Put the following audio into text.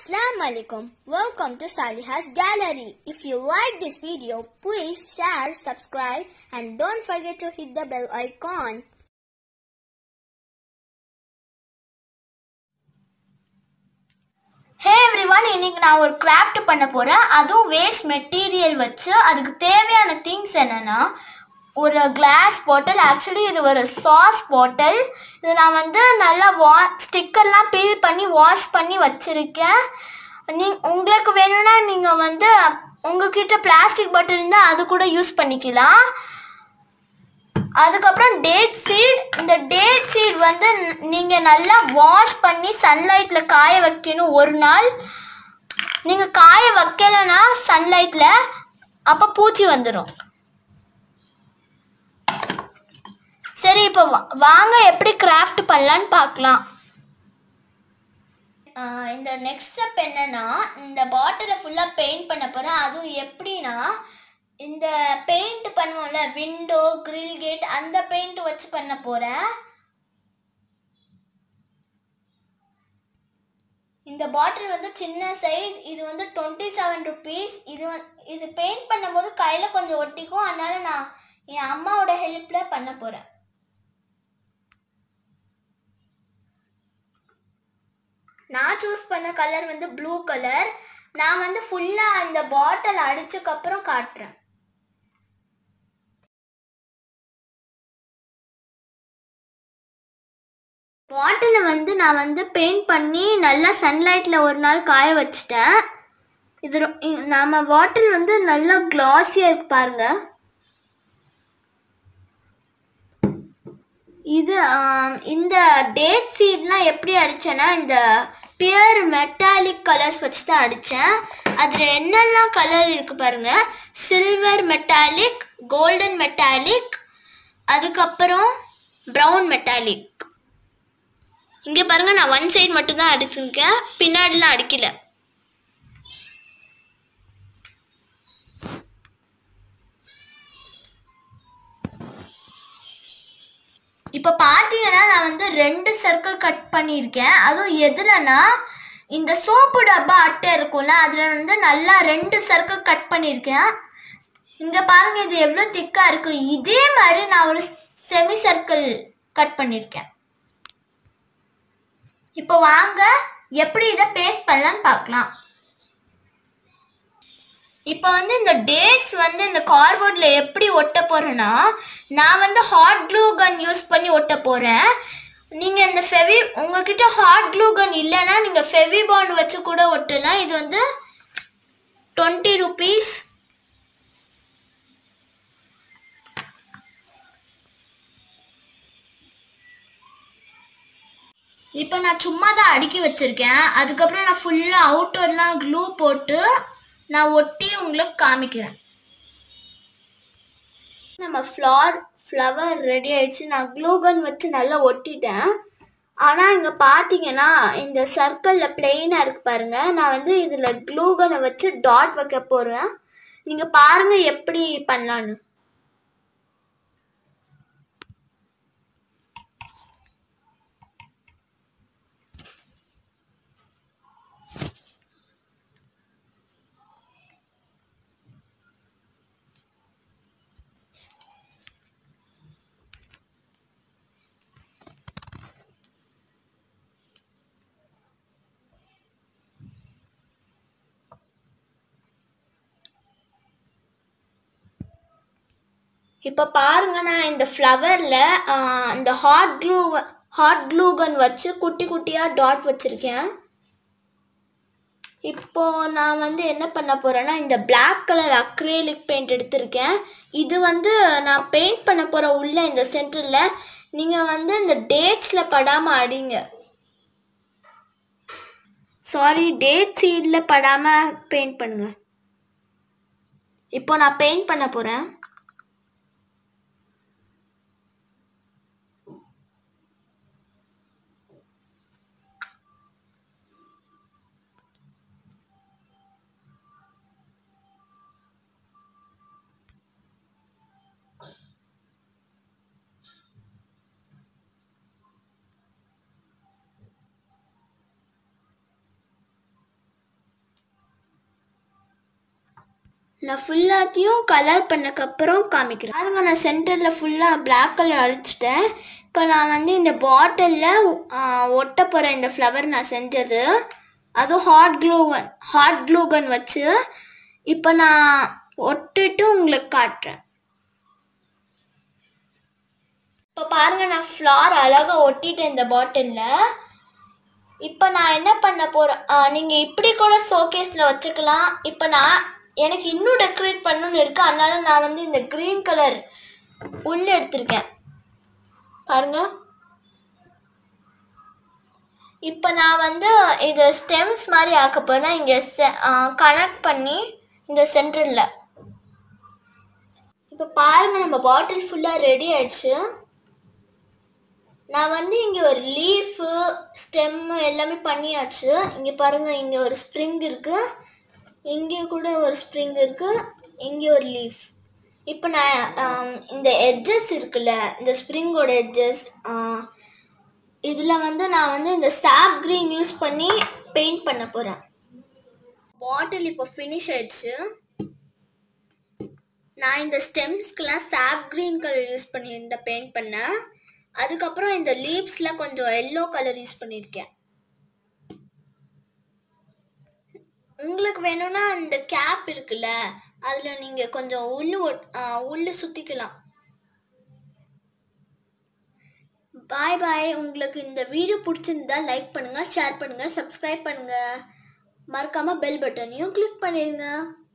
Assalamu alaikum. Welcome to Saliha's Gallery. If you like this video, please share, subscribe and don't forget to hit the bell icon. Hey everyone இன்னைக்கு நான் ஒரு craft பண்ண போகிறேன் அதுவும் waste material வச்சு அதுக்கு தேவையான திங்ஸ் என்னென்னா ஒரு கிளாஸ் பாட்டில் ஆக்சுவலி இது ஒரு சாஸ் பாட்டில் இது நான் வந்து நல்லா வா ஸ்டிக்கர்லாம் பீல் பண்ணி வாஷ் பண்ணி வச்சுருக்கேன் நீ உங்களுக்கு வேணும்னா நீங்கள் வந்து உங்ககிட்ட பிளாஸ்டிக் பாட்டில் இருந்தால் அது கூட யூஸ் பண்ணிக்கலாம் அதுக்கப்புறம் டேட் சீட் இந்த டேட் சீட் வந்து நீங்கள் நல்லா வாஷ் பண்ணி சன்லைட்டில் காய வைக்கணும் ஒரு நாள் நீங்கள் காய வைக்கலைன்னா சன்லைட்டில் அப்போ பூச்சி வந்துடும் சரி இப்போ வா- வாங்க எப்படி கிராஃப்ட் பண்ணலான்னு பார்க்கலாம் ஆஹ் இந்த நெக்ஸ்ட் ஸ்டெப் என்னன்னா இந்த பாட்டிலை ஃபுல்லாக பெயிண்ட் பண்ண போகிறேன் அதுவும் எப்படின்னா இந்த பெயிண்ட் பண்ணுவோம்ல விண்டோ grill கேட் அந்த பெயிண்ட் வச்சு பண்ண போகிறேன் இந்த பாட்டில் வந்து சின்ன சைஸ் இது வந்து டுவெண்ட்டி செவன் ருபீஸ் இது வந்து இது பெயிண்ட் பண்ணும்போது கையில் கொஞ்சம் ஒட்டிக்கும் அதனால நான் என் அம்மாவோட ஹெல்ப்பில் பண்ண போகிறேன் நான் சூஸ் பண்ண கலர் வந்து ப்ளூ கலர் நான் வந்து ஃபுல்லாக இந்த பாட்டில் அடிச்சக்கப்புறம் காட்டுறேன் பாட்டிலை வந்து நான் வந்து பெயிண்ட் பண்ணி நல்லா சன்லைட்டில் ஒரு நாள் காய வச்சிட்டேன் இது ரொ- இ- நம்ம பாட்டில் வந்து நல்லா கிளாஸியாக இருக்கு பாருங்க இது ஆம், இந்த டேட் சீட்லாம் எப்படி அடிச்சேன்னா இந்த பியர் மெட்டாலிக் கலர்ஸ் வச்சு தான் அடித்தேன் அதில் என்னெல்லாம் கலர் இருக்கு பாருங்க சில்வர் மெட்டாலிக் கோல்டன் மெட்டாலிக் அதுக்கப்புறம் ப்ரௌன் மெட்டாலிக் இங்கே பாருங்க நான் ஒன் சைடு மட்டும்தான் அடிச்சிருக்கேன் பின்னாடிலாம் அடிக்கல இப்போ பார்த்தீங்கன்னா நான் வந்து ரெண்டு சர்க்கிள் கட் பண்ணியிருக்கேன் அதுவும் எதுலனா இந்த சோப்பு டப்பா அட்டை இருக்கும்ல அதில் வந்து நல்லா ரெண்டு சர்க்கிள் கட் பண்ணியிருக்கேன் இங்கே பாருங்க இது எவ்வளோ திக்காக இருக்கு இதே மாதிரி நான் ஒரு செமி சர்க்கிள் கட் பண்ணியிருக்கேன் இப்போ வாங்க எப்படி இதை பேஸ்ட் பண்ணலான்னு பார்க்கலாம் இப்போ வந்து இந்த டேட்ஸ் வந்து இந்த கார்போர்டில் எப்படி ஒட்ட போறேன்னா நான் வந்து ஹாட் க்ளூ கன் யூஸ் பண்ணி ஒட்ட போறேன் நீங்க இந்த ஃபெவி உங்ககிட்ட ஹாட் க்ளூ கன் இல்லைன்னா நீங்க ஃபெவி பாண்ட் வச்சு கூட ஒட்டலாம் இது வந்து டுவெண்ட்டி ருபீஸ் இப்போ நான் சும்மா தான் அடுக்கி வச்சிருக்கேன் அதுக்கப்புறம் நான் ஃபுல்லாக அவுட்டர்லாம் க்ளூ போட்டு நான் ஒட்டி உங்களுக்கு காமிக்கிறேன் நம்ம ஃப்ளார் ஃப்ளவர் ரெடி ஆயிடுச்சு நான் க்ளூ கன் வச்சு நல்லா ஒட்டிட்டேன் ஆனால் இங்கே பார்த்தீங்கன்னா இந்த சர்க்கிளில் பிளெயினாக இருக்கு பாருங்க நான் வந்து இதில் க்ளூ கனை வச்சு டாட் வைக்க போகிறேன் நீங்கள் பாருங்க எப்படி பண்ணலான்னு இப்போ பாருங்க நான் இந்த ஃப்ளவரில் இந்த hot glue hot glue gun வச்சு குட்டி குட்டியாக டாட் வச்சுருக்கேன் இப்போ நான் வந்து என்ன பண்ண போறேன்னா இந்த Black கலர் அக்ரேலிக் பெயிண்ட் எடுத்திருக்கேன் இது வந்து நான் பெயிண்ட் பண்ண போற உள்ள இந்த சென்டரில் நீங்கள் வந்து இந்த டேட்ஸில் படாமல் அடிங்க சாரி டேட் சீடில் படாமல் பெயிண்ட் பண்ணுங்க இப்போ நான் பெயிண்ட் பண்ண போகிறேன் நான் ஃபுல்லாத்தையும் கலர் பண்ணக்கப்புறம் காமிக்கிறேன் பாருங்க நான் சென்டரில் ஃபுல்லாக Black கலர் அடிச்சிட்டேன் இப்போ நான் வந்து இந்த பாட்டிலில் ஒட்ட போகிற இந்த ஃப்ளவர் நான் செஞ்சது அதுவும் ஹாட் க்ளூகன் ஹாட் க்ளூகன் வச்சு இப்போ நான் ஒட்டிட்டு உங்களுக்கு காட்டுறேன் இப்போ பாருங்க நான் ஃப்ளார் அழகாக ஒட்டிட்டேன் இந்த பாட்டிலில் இப்போ நான் என்ன பண்ண போகிறேன் நீங்கள் இப்படி கூட ஷோகேஸில் வச்சுக்கலாம் இப்போ நான் எனக்கு இன்னும் டெக்கரேட் பண்ணணும்னு இருக்கு அதனால நான் வந்து இந்த க்ரீன் கலர் உள்ள எடுத்திருக்கேன் பாருங்க இப்போ நான் வந்து இது ஸ்டெம்ஸ் மாதிரி ஆக்க போகிறேன் இங்கே கனெக்ட் பண்ணி இந்த சென்டரில் இப்போ பாருங்க நம்ம பாட்டில் ஃபுல்லாக ரெடி ஆயிடுச்சு நான் வந்து இங்கே ஒரு லீஃபு ஸ்டெம் எல்லாமே பண்ணியாச்சு இங்கே பாருங்க இங்கே ஒரு ஸ்ப்ரிங் இருக்கு இங்கே கூட ஒரு ஸ்ப்ரிங் இருக்கு இங்கே ஒரு லீஃப் இப்போ நான் ஆம், இந்த எட்ஜஸ் இருக்குல்ல இந்த ஸ்ப்ரிங்கோட எட்ஜஸ் இதில் வந்து நான் வந்து இந்த சாப் க்ரீன் யூஸ் பண்ணி பெயிண்ட் பண்ண போகிறேன் பாட்டில் இப்போ ஃபினிஷ் ஆயிடுச்சு நான் இந்த ஸ்டெம்ஸ்க்கெலாம் சாப் க்ரீன் கலர் யூஸ் பண்ணி இந்த பெயிண்ட் பண்ணேன் அதுக்கப்புறம் இந்த லீவ்ஸில் கொஞ்சம் எல்லோ கலர் யூஸ் பண்ணியிருக்கேன் உங்களுக்கு வேணும்னா இந்த கேப் இருக்குல்ல அதில் நீங்கள் கொஞ்சம் உள்ளு ஒட்- ஆ, உள்ளு சுற்றிக்கலாம் பாய் பாய் உங்களுக்கு இந்த வீடியோ பிடிச்சிருந்தா லைக் பண்ணுங்கள் ஷேர் பண்ணுங்கள் சப்ஸ்கிரைப் பண்ணுங்கள் மறக்காமல் பெல் பட்டனையும் கிளிக் பண்ணிடுங்க